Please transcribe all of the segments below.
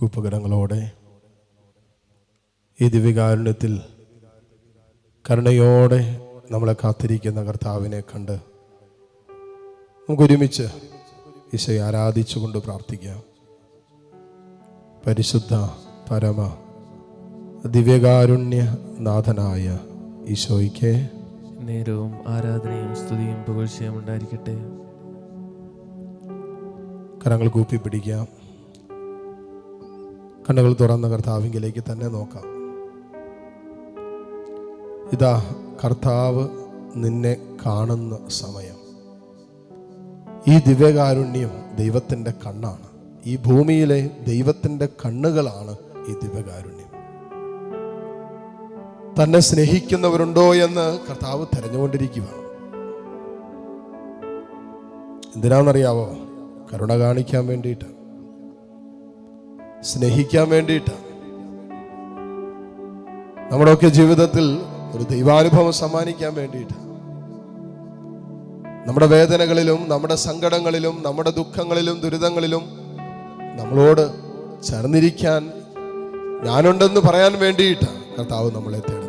കൂപ്പകരങ്ങളോടെ ഈ ദിവ്യകാരുണ്യത്തിൽ കരുണയോടെ നമ്മളെ കാത്തിരിക്കുന്ന കർത്താവിനെ കണ്ട് നമുക്കൊരുമിച്ച് ഈശോയെ ആരാധിച്ചുകൊണ്ട് പ്രാർത്ഥിക്കാം പരിശുദ്ധ പരമ ദിവ്യകാരുണ്യ നാഥനായ ഈശോയ്ക്ക് നേരവും ആരാധനയും സ്തുതിയും പുകഴ്ചയും ഉണ്ടായിരിക്കട്ടെ കരങ്ങൾ കൂപ്പി പിടിക്കാം കണ്ണുകൾ തുറന്ന കർത്താവിങ്കിലേക്ക് തന്നെ നോക്കാം ഇതാ കർത്താവ് നിന്നെ കാണുന്ന സമയം ഈ ദിവ്യകാരുണ്യം ദൈവത്തിൻ്റെ കണ്ണാണ് ഈ ഭൂമിയിലെ ദൈവത്തിൻ്റെ കണ്ണുകളാണ് ഈ ദിവ്യകാരുണ്യം തന്നെ സ്നേഹിക്കുന്നവരുണ്ടോ എന്ന് കർത്താവ് തെരഞ്ഞുകൊണ്ടിരിക്കുകയാണ് എന്തിനാണെന്നറിയാവോ കരുണ കാണിക്കാൻ വേണ്ടിയിട്ട് സ്നേഹിക്കാൻ വേണ്ടിയിട്ട് നമ്മുടെയൊക്കെ ജീവിതത്തിൽ ഒരു ദൈവാനുഭവം സമ്മാനിക്കാൻ വേണ്ടിയിട്ട് നമ്മുടെ വേദനകളിലും നമ്മുടെ സങ്കടങ്ങളിലും നമ്മുടെ ദുഃഖങ്ങളിലും ദുരിതങ്ങളിലും നമ്മളോട് ചേർന്നിരിക്കാൻ ഞാനുണ്ടെന്ന് പറയാൻ വേണ്ടിയിട്ട് കർത്താവ് നമ്മളെ തേടുന്നത്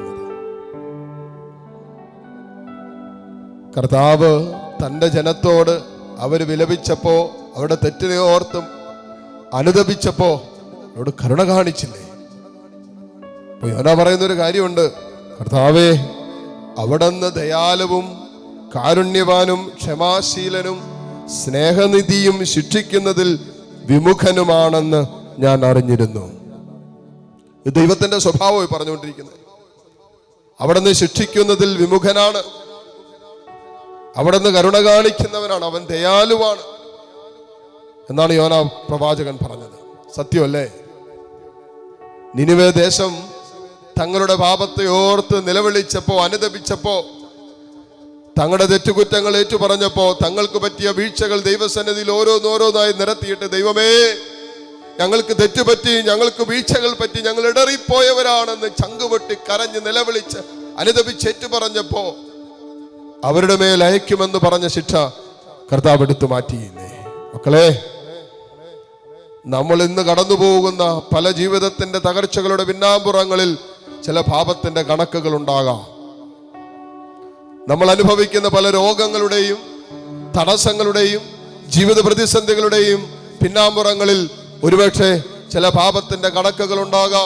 കർത്താവ് തൻ്റെ ജനത്തോട് അവർ വിലപിച്ചപ്പോ അവരുടെ തെറ്റിനെ ഓർത്തും അനുദപിച്ചപ്പോ അവരോട് കരുണ കാണിച്ചില്ലേ അപ്പൊ യോന പറയുന്ന ഒരു കാര്യമുണ്ട് കർത്താവേ അവിടുന്ന് ദയാലുവും കാരുണ്യവാനും ക്ഷമാശീലനും സ്നേഹനിധിയും ശിക്ഷിക്കുന്നതിൽ വിമുഖനുമാണെന്ന് ഞാൻ അറിഞ്ഞിരുന്നു ഇത് ദൈവത്തിന്റെ സ്വഭാവമായി പറഞ്ഞുകൊണ്ടിരിക്കുന്നത് അവിടുന്ന് ശിക്ഷിക്കുന്നതിൽ വിമുഖനാണ് അവിടുന്ന് കരുണ കാണിക്കുന്നവനാണ് അവൻ ദയാലുവാണ് എന്നാണ് യോന പ്രവാചകൻ പറഞ്ഞത് സത്യമല്ലേ നിനിവേ ദേശം തങ്ങളുടെ പാപത്തെ ഓർത്ത് നിലവിളിച്ചപ്പോ അനുദപിച്ചപ്പോ തങ്ങളുടെ തെറ്റുകുറ്റങ്ങൾ ഏറ്റുപറഞ്ഞപ്പോ തങ്ങൾക്ക് പറ്റിയ വീഴ്ചകൾ ദൈവസന്നിധിയിൽ ഓരോന്നോരോന്നായി നിരത്തിയിട്ട് ദൈവമേ ഞങ്ങൾക്ക് തെറ്റുപറ്റി ഞങ്ങൾക്ക് വീഴ്ചകൾ പറ്റി ഞങ്ങൾ ഇടറിപ്പോയവരാണെന്ന് ചങ്കുപൊട്ടി കരഞ്ഞ് നിലവിളിച്ച് അനുദപിച്ച് ഏറ്റുപറഞ്ഞപ്പോ അവരുടെ മേൽ അയക്കുമെന്ന് പറഞ്ഞ ശിക്ഷ കർത്താവ് എടുത്തു മാറ്റിയില്ലേ മക്കളെ നമ്മൾ ഇന്ന് കടന്നു പോകുന്ന പല ജീവിതത്തിന്റെ തകർച്ചകളുടെ പിന്നാമ്പുറങ്ങളിൽ ചില പാപത്തിന്റെ കണക്കുകൾ ഉണ്ടാകാം നമ്മൾ അനുഭവിക്കുന്ന പല രോഗങ്ങളുടെയും തടസ്സങ്ങളുടെയും ജീവിത പ്രതിസന്ധികളുടെയും പിന്നാമ്പുറങ്ങളിൽ ഒരുപക്ഷെ ചില പാപത്തിന്റെ കണക്കുകൾ ഉണ്ടാകാം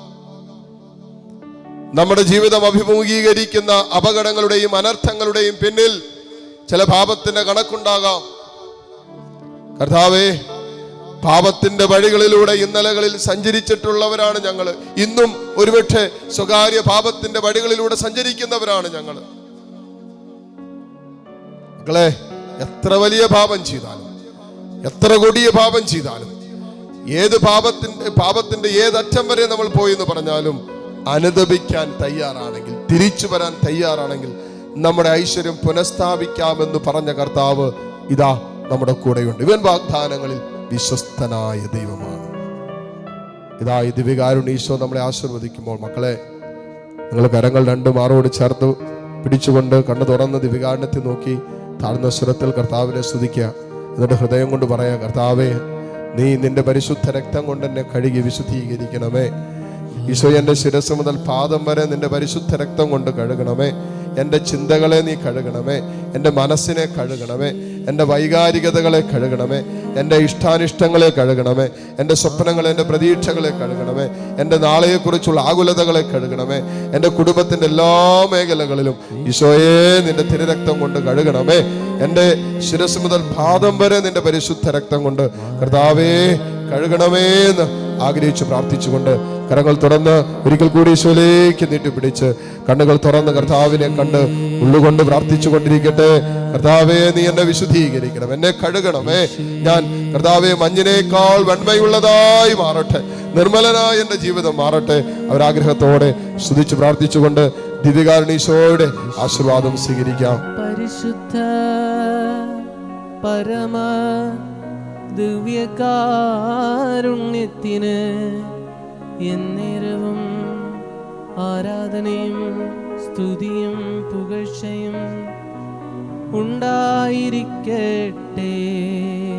നമ്മുടെ ജീവിതം അഭിമുഖീകരിക്കുന്ന അപകടങ്ങളുടെയും അനർത്ഥങ്ങളുടെയും പിന്നിൽ ചില പാപത്തിന്റെ കണക്കുണ്ടാകാം കർത്താവേ പാപത്തിന്റെ വഴികളിലൂടെ ഇന്നലകളിൽ സഞ്ചരിച്ചിട്ടുള്ളവരാണ് ഞങ്ങൾ ഇന്നും ഒരുപക്ഷെ സ്വകാര്യ പാപത്തിന്റെ വഴികളിലൂടെ സഞ്ചരിക്കുന്നവരാണ് ഞങ്ങൾ മക്കളെ എത്ര വലിയ പാപം ചെയ്താലും എത്ര കൊടിയ പാപം ചെയ്താലും ഏത് പാപത്തിന്റെ പാപത്തിന്റെ ഏതറ്റം വരെ നമ്മൾ പോയി എന്ന് പറഞ്ഞാലും അനുദപിക്കാൻ തയ്യാറാണെങ്കിൽ തിരിച്ചു വരാൻ തയ്യാറാണെങ്കിൽ നമ്മുടെ ഐശ്വര്യം പുനഃസ്ഥാപിക്കാമെന്ന് പറഞ്ഞ കർത്താവ് ഇതാ നമ്മുടെ കൂടെയുണ്ട് ഇവൻ വാഗ്ദാനങ്ങളിൽ വിശ്വസ്തനായ ദൈവമാണ് ഇതാ ഈ ദിവ്യകാരുണ്യ ഈശോ നമ്മളെ ആശീർവദിക്കുമ്പോൾ മക്കളെ നിങ്ങൾ കരങ്ങൾ രണ്ട് മാറോട് ചേർത്ത് പിടിച്ചുകൊണ്ട് കണ്ണു തുറന്ന് ദിവ്യകാരുണ്യത്തിൽ നോക്കി താഴ്ന്ന സ്വരത്തിൽ കർത്താവിനെ സ്തുതിക്കുക എന്നിട്ട് ഹൃദയം കൊണ്ട് പറയാ കർത്താവേ നീ നിന്റെ പരിശുദ്ധ രക്തം കൊണ്ട് എന്നെ കഴുകി വിശുദ്ധീകരിക്കണമേ ഈശോ എൻ്റെ ശിരസ് മുതൽ പാദം വരെ നിന്റെ പരിശുദ്ധ രക്തം കൊണ്ട് കഴുകണമേ എൻ്റെ ചിന്തകളെ നീ കഴുകണമേ എൻ്റെ മനസ്സിനെ കഴുകണമേ എൻ്റെ വൈകാരികതകളെ കഴുകണമേ എൻ്റെ ഇഷ്ടാനിഷ്ടങ്ങളെ കഴുകണമേ എൻ്റെ സ്വപ്നങ്ങളെ എൻ്റെ പ്രതീക്ഷകളെ കഴുകണമേ എൻ്റെ നാളെയെക്കുറിച്ചുള്ള ആകുലതകളെ കഴുകണമേ എൻ്റെ കുടുംബത്തിൻ്റെ എല്ലാ മേഖലകളിലും ഈശോയെ നിന്റെ തിരുരക്തം കൊണ്ട് കഴുകണമേ എൻ്റെ ശിരസ് മുതൽ പാദം വരെ നിന്റെ പരിശുദ്ധ രക്തം കൊണ്ട് കർത്താവേ കഴുകണമേ എന്ന് ആഗ്രഹിച്ച് പ്രാർത്ഥിച്ചുകൊണ്ട് കരങ്ങൾ തുറന്ന് ഒരിക്കൽ കൂടി ഈശോയിലേക്ക് നീട്ടിപ്പിടിച്ച് കണ്ണുകൾ തുറന്ന് കർത്താവിനെ കണ്ട് ഉള്ളുകൊണ്ട് പ്രാർത്ഥിച്ചു കൊണ്ടിരിക്കട്ടെ കർത്താവെ നീ എന്നെ വിശുദ്ധീകരിക്കണം എന്നെ കഴുകണമേ ഞാൻ കർത്താവെ മഞ്ഞിനേക്കാൾ വെണ്മയുള്ളതായി മാറട്ടെ നിർമ്മലനായ എൻ്റെ ജീവിതം മാറട്ടെ അവരാഗ്രഹത്തോടെ സ്തുതിച്ച് പ്രാർത്ഥിച്ചുകൊണ്ട് ദിവ്യകാരണീശോയുടെ ആശീർവാദം സ്വീകരിക്കാം പരിശുദ്ധ പരമ ദിവ്യകാരുണ്യത്തിന് എന്നേരവും ആരാധനയും സ്തുതിയും പുകഴ്ചയും ഉണ്ടായിരിക്കട്ടെ